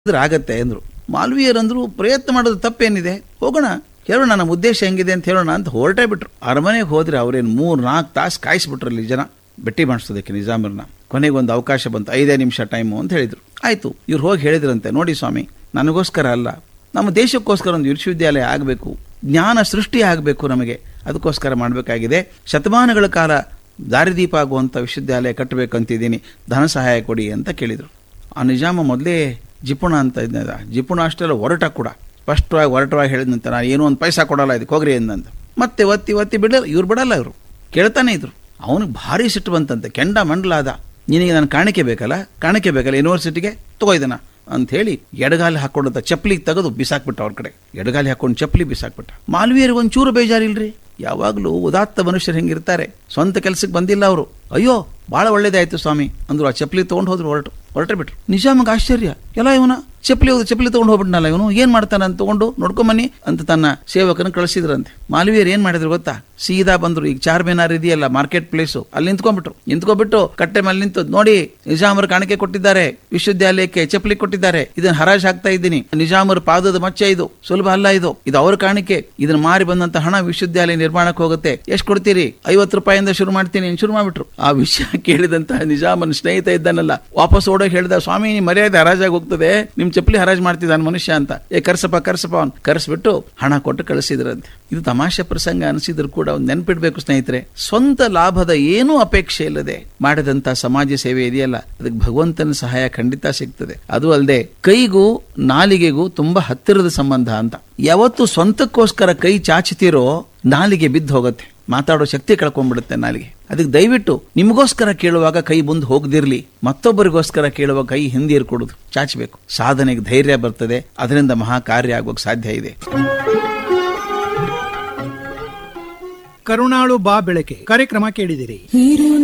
ಇದ್ರೆ ಆಗತ್ತೆ ಅಂದ್ರು ಮಾಲ್ವೀಯರಂದ್ರು ಪ್ರಯತ್ನ ಮಾಡೋದು ತಪ್ಪೇನಿದೆ ಹೋಗೋಣ ಹೇಳೋಣ ನಮ್ಮ ಉದ್ದೇಶ ಹೆಂಗಿದೆ ಅಂತ ಹೇಳೋಣ ಅಂತ ಹೊರಟೇ ಬಿಟ್ರು ಅರಮನೆಗೆ ಹೋದ್ರೆ ಅವ್ರೇನು ಮೂರ್ ನಾಲ್ಕು ತಾಸು ಕಾಯಿಸ್ಬಿಟ್ರಲ್ಲಿ ಜನ ಭೇಟಿ ಮಾಡಿಸೋದಕ್ಕೆ ನಿಜಾಮರನ್ನ ಕೊನೆಗೆ ಒಂದು ಅವಕಾಶ ಬಂತು ಐದೇ ನಿಮಿಷ ಟೈಮು ಅಂತ ಹೇಳಿದ್ರು ಆಯ್ತು ಇವ್ರು ಹೋಗಿ ಹೇಳಿದ್ರಂತೆ ನೋಡಿ ಸ್ವಾಮಿ ನನಗೋಸ್ಕರ ಅಲ್ಲ ನಮ್ಮ ದೇಶಕ್ಕೋಸ್ಕರ ಒಂದು ವಿಶ್ವವಿದ್ಯಾಲಯ ಆಗಬೇಕು ಜ್ಞಾನ ಸೃಷ್ಟಿ ಆಗಬೇಕು ನಮಗೆ ಅದಕ್ಕೋಸ್ಕರ ಮಾಡಬೇಕಾಗಿದೆ ಶತಮಾನಗಳ ಕಾಲ ದಾರಿದೀಪ ಆಗುವಂಥ ವಿಶ್ವವಿದ್ಯಾಲಯ ಕಟ್ಟಬೇಕಂತಿದ್ದೀನಿ ಧನ ಸಹಾಯ ಕೊಡಿ ಅಂತ ಕೇಳಿದರು ಆ ನಿಜಾಮ ಮೊದಲೇ ಜಿಪುಣ ಅಂತ ಇದ್ದ ಜಿಪುಣ ಅಷ್ಟೆಲ್ಲ ಹೊರಟ ಕೂಡ ಸ್ಪಷ್ಟವಾಗಿ ಹೊರಟವಾಗಿ ಹೇಳಿದಂತೆ ನಾನು ಏನೋ ಒಂದು ಪೈಸಾ ಕೊಡಲ್ಲ ಇದಕ್ಕೆ ಹೋಗ್ರಿ ಎಂದಂತ ಮತ್ತೆ ಒತ್ತಿ ಒತ್ತಿ ಬಿಡಲ್ಲ ಇವ್ರು ಬಿಡಲ್ಲ ಇವರು ಕೇಳ್ತಾನೆ ಇದ್ರು ಅವನಿಗೆ ಭಾರಿ ಸಿಟ್ಟು ಬಂತಂತೆ ಕೆಂಡ ಮಂಡಲ ಆದ ನಿನಗೆ ನಾನು ಕಾಣಿಕೆ ಬೇಕಲ್ಲ ಕಾಣಿಕೆ ಬೇಕಲ್ಲ ಯೂನಿವರ್ಸಿಟಿಗೆ ತಗೋ ಇದನ್ನ ಅಂತ ಹೇಳಿ ಎಡಗಾಲಿ ಹಾಕೊಂಡಂತ ಚಪ್ಪಲಿಗೆ ತೆಗೆದು ಬಿಸಾಕ್ಬಿಟ್ಟ ಅವ್ರ ಕಡೆ ಎಡಗಾಲಿ ಹಾಕೊಂಡು ಚಪ್ಪಲಿ ಬಿಸಾಕ್ಬಿಟ್ಟ ಮಾಲ್ವೀಯರಿಗೆ ಒಂಚೂರು ಬೇಜಾರಿಲ್ರಿ ಯಾವಾಗಲೂ ಉದಾತ್ತ ಮನುಷ್ಯರು ಹೆಂಗಿರ್ತಾರೆ ಸ್ವಂತ ಕೆಲಸಕ್ಕೆ ಬಂದಿಲ್ಲ ಅವರು ಅಯ್ಯೋ ಬಹಳ ಒಳ್ಳೇದಾಯ್ತು ಸ್ವಾಮಿ ಅಂದ್ರು ಆ ಚಪ್ಪಲಿ ತಗೊಂಡು ಹೋದ್ರು ಹೊರಟು ಹೊರಟೆ ಬಿಟ್ರು ನಿಜಾಮಗೆ ಆಶ್ಚರ್ಯ ಎಲ್ಲ ಇವನ ಚಪ್ಪಲಿ ಹೋದ ಚಪ್ಪಲಿ ತಗೊಂಡು ಹೋಗ್ಬಿಟ್ನಲ್ಲ ಇವನು ಏನ್ ಮಾಡ್ತಾನೆ ಅಂತ ತಗೊಂಡು ನೋಡ್ಕೊಂಬನ್ನಿ ಅಂತ ತನ್ನ ಸೇವಕನ ಕಳಿಸಿದ್ರಂತೆ ಮಾಲ್ವೀಯರ್ ಏನ್ ಮಾಡಿದ್ರು ಗೊತ್ತಾ ಸೀದಾ ಬಂದ್ರು ಈಗ ಚಾರ್ ಮಿನಾರ್ ಇದೆಯಲ್ಲ ಮಾರ್ಕೆಟ್ ಪ್ಲೇಸು ಅಲ್ಲಿ ನಿಂತ್ಕೊಂಡ್ಬಿಟ್ರು ನಿಂತ್ಕೊಂಡ್ಬಿಟ್ಟು ಕಟ್ಟೆ ಮೇಲೆ ನಿಂತು ನೋಡಿ ನಿಜಾಮರು ಕಾಣಿಕೆ ಕೊಟ್ಟಿದ್ದಾರೆ ವಿಶ್ವವಿದ್ಯಾಲಯಕ್ಕೆ ಚಪ್ಪಲಿ ಕೊಟ್ಟಿದ್ದಾರೆ ಇದನ್ನ ಹರಾಜ್ ಹಾಕ್ತಾ ಇದ್ದೀನಿ ನಿಜಾಮರ ಪಾದದ ಮಚ್ಚೆ ಇದು ಸುಲಭ ಅಲ್ಲ ಇದು ಇದು ಅವ್ರ ಕಾಣಿಕೆ ಇದನ್ನ ಮಾರಿ ಬಂದಂತ ಹಣ ವಿಶ್ವವಿದ್ಯಾಲಯ ನಿರ್ಮಾಣಕ್ಕೆ ಹೋಗುತ್ತೆ ಎಷ್ಟು ಕೊಡ್ತೀರಿ ಐವತ್ತು ರೂಪಾಯಿಂದ ಶುರು ಮಾಡ್ತೀನಿ ಅಂತ ಶುರು ಮಾಡ್ಬಿಟ್ರು ಆ ವಿಷಯ ಕೇಳಿದಂತ ನಿಜಾಮನ ಸ್ನೇಹಿತ ಇದ್ದಾನಲ್ಲ ವಾಪಸ್ ಓಡೋಗಿ ಹೇಳ್ದ ಸ್ವಾಮಿ ನಿಮ್ ಮರ್ಯಾದೆ ಹರಾಜಾಗಿ ಹೋಗ್ತದೆ ನಿಮ್ ಚಪ್ಪಲಿ ಹರಾಜ್ ಮಾಡ್ತಿದ್ದಾನ ಮನುಷ್ಯ ಅಂತ ಏ ಕರ್ಸಪ್ಪ ಕರ್ಸಪ್ಪ ಅವ್ನು ಕರ್ಸ್ಬಿಟ್ಟು ಹಣ ಕೊಟ್ಟು ಕಳಿಸಿದ್ರಂತೆ ಇದು ತಮಾಷೆ ಪ್ರಸಂಗ ಅನಿಸಿದ್ರು ಕೂಡ ಒಂದು ನೆನ್ಪಿಡ್ಬೇಕು ಸ್ನೇಹಿತರೆ ಸ್ವಂತ ಲಾಭದ ಏನೂ ಅಪೇಕ್ಷೆ ಇಲ್ಲದೆ ಮಾಡಿದಂತ ಸಮಾಜ ಸೇವೆ ಇದೆಯಲ್ಲ ಅದಕ್ಕೆ ಭಗವಂತನ ಸಹಾಯ ಖಂಡಿತ ಸಿಗ್ತದೆ ಅದು ಅಲ್ಲದೆ ಕೈಗೂ ನಾಲಿಗೆಗೂ ತುಂಬಾ ಹತ್ತಿರದ ಸಂಬಂಧ ಅಂತ ಯಾವತ್ತು ಸ್ವಂತಕ್ಕೋಸ್ಕರ ಕೈ ಚಾಚುತ್ತೀರೋ ನಾಲಿಗೆ ಬಿದ್ದು ಹೋಗುತ್ತೆ ಮಾತಾಡೋ ಶಕ್ತಿ ಕಳ್ಕೊಂಡ್ಬಿಡುತ್ತೆ ನಾಲಿಗೆ ಅದಕ್ಕೆ ದಯವಿಟ್ಟು ನಿಮಗೋಸ್ಕರ ಕೇಳುವಾಗ ಕೈ ಮುಂದೆ ಹೋಗದಿರ್ಲಿ ಮತ್ತೊಬ್ಬರಿಗೋಸ್ಕರ ಕೇಳುವ ಕೈ ಹಿಂದೆ ಇರ್ಕೊಡುದು ಚಾಚಬೇಕು ಸಾಧನೆಗೆ ಧೈರ್ಯ ಬರ್ತದೆ ಅದರಿಂದ ಮಹಾ ಕಾರ್ಯ ಆಗೋಕ್ ಸಾಧ್ಯ ಇದೆ ಕರುಣಾಳು ಬಾ ಬೆಳಕೆ ಕಾರ್ಯಕ್ರಮ ಕೇಳಿದಿರಿ